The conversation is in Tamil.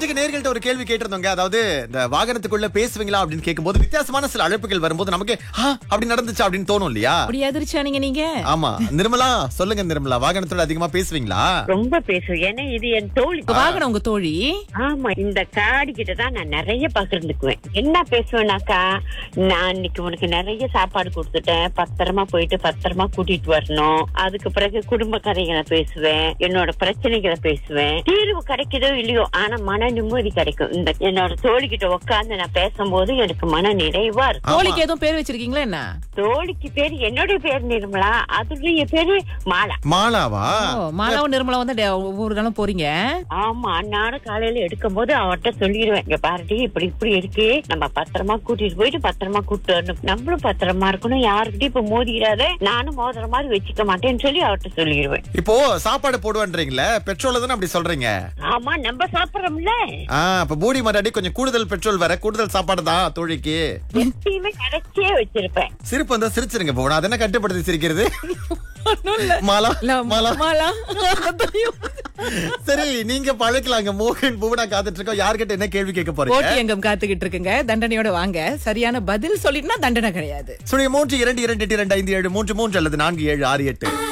நேற்றுக்கு நேர்கள்ட்ட ஒரு கேள்வி கேட்டிருந்தோங்க அதாவது இந்த வாகனத்துக்குள்ள பேசுவீங்களா அப்படின்னு கேட்கும்போது வித்தியாசமான சில அழைப்புகள் வரும்போது நமக்கு "ஆ, அப்படி நடந்துச்சு அப்படின்னு தோணும் இல்லையா அப்படி அதிர்ச்சியானீங்க நீங்க ஆமா நிர்மலா சொல்லுங்க நிர்மலா வாகனத்தோட அதிகமா பேசுவீங்களா ரொம்ப பேசுவேன் ஏன்னா இது என் தோழி உங்க வாகனம் உங்க தோழி ஆமா இந்த காடி கிட்ட தான் நான் நிறைய பகிர்ந்துக்குவேன் என்ன பேசுவேனாக்கா நான் இன்னைக்கு உனக்கு நிறைய சாப்பாடு கொடுத்துட்டேன் பத்திரமா போயிட்டு பத்திரமா கூட்டிட்டு வரணும் அதுக்கு பிறகு குடும்ப கதைகளை பேசுவேன் என்னோட பிரச்சனைகளை பேசுவேன் தீர்வு கிடைக்குதோ இல்லையோ ஆனா மன நிம்மதி கிடைக்கும் இந்த என்னோட தோழி கிட்ட உட்கார்ந்து நான் பேசும்போது எனக்கு மன நிறைவா இருக்கும் தோழிக்கு எதுவும் பேர் வச்சிருக்கீங்களா என்ன தோழிக்கு பேரு என்னுடைய பேர் நிர்மலா அதுடைய பேரு மாலா மாலாவா ஓ, மாலாவும் நிர்மலா வந்து டே- ஒவ்வொரு நாளும் போறீங்க ஆமா நானும் காலையில எடுக்கும் போது அவட்ட சொல்லிடுவேன் இங்க பாருடி இப்படி இப்படி இருக்கு நம்ம பத்திரமா கூட்டிட்டு போயிட்டு பத்திரமா கூட்டு வரணும் நம்மளும் பத்திரமா இருக்கணும் யாருக்கிட்டையும் இப்ப மோதிடாத நானும் மோதுற மாதிரி வச்சுக்க மாட்டேன்னு சொல்லி அவட்ட சொல்லிடுவேன் இப்போ சாப்பாடு போடுவேன்றீங்களே பெட்ரோல் தானே அப்படி சொல்றீங்க ஆமா நம்ம சாப்பிடறோம்ல ஆ அப்ப பூடி மராடி கொஞ்சம் கூடுதல் பெட்ரோல் வேற கூடுதல் சாப்பாடு தான் தோழிக்கு எப்பயுமே கிடைச்சே வச்சிருப்பேன் சிரிப்பு வந்தா சிரிச்சிருங்க போனா அதென்ன கட்டுப்படுத்தி சிரிக்கிறது மாலா இல்ல, மாலா மாலா சரி நீங்க பழக்கலாங்க மோகன் பூவனா காத்துட்டு இருக்கோம் யார்கிட்ட என்ன கேள்வி கேட்க போறீங்க போட்டி எங்கம் காத்துக்கிட்டு இருக்குங்க தண்டனையோட வாங்க சரியான பதில் சொல்லிட்டுனா தண்டனை கிடையாது சுழிய மூன்று இரண்டு இரண்டு எட்டு இரண்டு ஐந்து ஏழு மூன்று மூன்று அல்லது நான்கு ஏழு ஆறு எட்டு